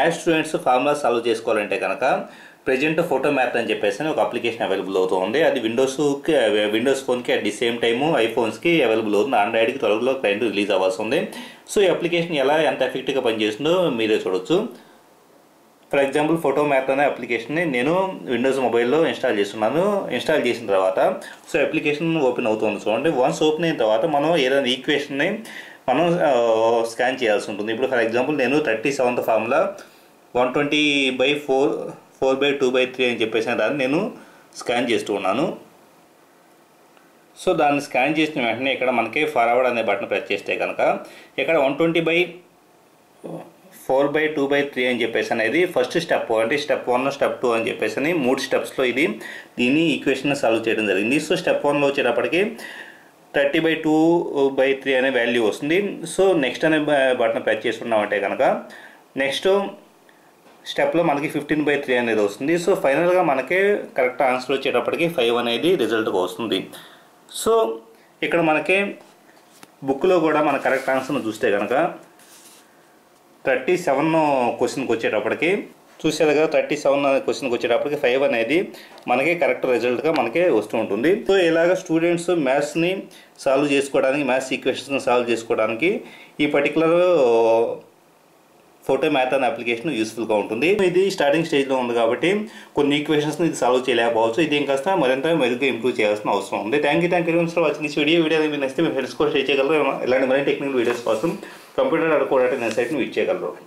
maths students formula solve చేసుకోవాలంటే కనుక present photo map అని చెప్పేసి ఒక అప్లికేషన్ అవైలబుల్ అవుతుంది అది విండోస్కి విండోస్ ఫోన్కి అట్ ది సేమ్ టైము ఐఫోన్స్కి అవైలబుల్ అవుతుంది ఆండ్రాయిడ్కి త్వరలో క్లయింట్ రిలీజ్ అవ్వాల్సి ఉంది సో ఈ అప్లికేషన్ ఎలా ఎంత ఎఫెక్టివ్గా పనిచేస్తుందో మీరే చూడొచ్చు ఫర్ ఎగ్జాంపుల్ ఫోటో మ్యాప్ అనే అప్లికేషన్ని నేను విండోస్ మొబైల్లో ఇన్స్టాల్ చేస్తున్నాను ఇన్స్టాల్ చేసిన తర్వాత సో అప్లికేషన్ ఓపెన్ అవుతుంది చూడండి వన్స్ ఓపెన్ అయిన తర్వాత మనం ఏదైనా ఈక్వేషన్ని మనం స్కాన్ చేయాల్సి ఉంటుంది ఇప్పుడు ఫర్ ఎగ్జాంపుల్ నేను thirty seventh formula one twenty by four four by two by three అని చెప్పేసి దాన్ని నేను స్కాన్ చేస్తూ ఉన్నాను సో దాన్ని స్కాన్ చేసిన వెంటనే ఇక్కడ మనకి ఫార్వర్డ్ అనే బటన్ ప్రెస్ చేస్తే కనుక ఇక్కడ one twenty by four by two by three అని చెప్పేసి అనేది ఫస్ట్ స్టెప్ అంటే స్టెప్ వన్ స్టెప్ టూ అని చెప్పేసి అని మూడు స్టెప్స్లో ఇది దీన్ని ఈక్వేషన్ సాల్వ్ చేయడం జరిగింది సో స్టెప్ వన్లో వచ్చేటప్పటికి thirty by two by three అనే వాల్యూ వస్తుంది సో నెక్స్ట్ అనే బటన్ ప్రెస్ చేసుకున్నామంటే కనుక నెక్స్ట్ స్టెప్లో మనకి ఫిఫ్టీన్ బై త్రీ అనేది వస్తుంది సో ఫైనల్గా మనకి కరెక్ట్ ఆన్సర్ వచ్చేటప్పటికి ఫైవ్ అనేది రిజల్ట్గా వస్తుంది సో ఇక్కడ మనకి బుక్లో కూడా మన కరెక్ట్ ఆన్సర్ను చూస్తే కనుక థర్టీ సెవెన్ క్వశ్చన్కి వచ్చేటప్పటికి చూసేది కదా థర్టీ సెవెన్ క్వశ్చన్కి వచ్చేటప్పటికి ఫైవ్ అనేది మనకి కరెక్ట్ రిజల్ట్గా మనకి వస్తూ ఉంటుంది సో ఇలాగ స్టూడెంట్స్ మ్యాథ్స్ని సాల్వ్ చేసుకోవడానికి మ్యాథ్స్ ఈక్వేషన్స్ని సాల్వ్ చేసుకోవడానికి ఈ పర్టికులర్ ఫోటో మ్యాథ్ అనే అప్లికేషన్ యూస్ఫుల్గా ఉంటుంది ఇది స్టార్టింగ్ స్టేజ్లో ఉంది కాబట్టి కొన్ని ఈక్వేషన్స్ని ఇది సాల్వ్ చేయలేకపోవచ్చు ఇది ఇంకాస్త మరింత మెరుగ్గా ఇంప్రూవ్ చేయాల్సిన అవసరం ఉంది thank you thank you for watching this video video మీరు నచ్చితే మీ ఫ్రెండ్స్ కూడా షేర్ చేయగలరు ఇలాంటి మరిన్ని టెక్నికల్ వీడియోస్ కోసం కంప్యూటర్ అడుకోవడానికి నేను సైట్ని విచ్ చేయగలరు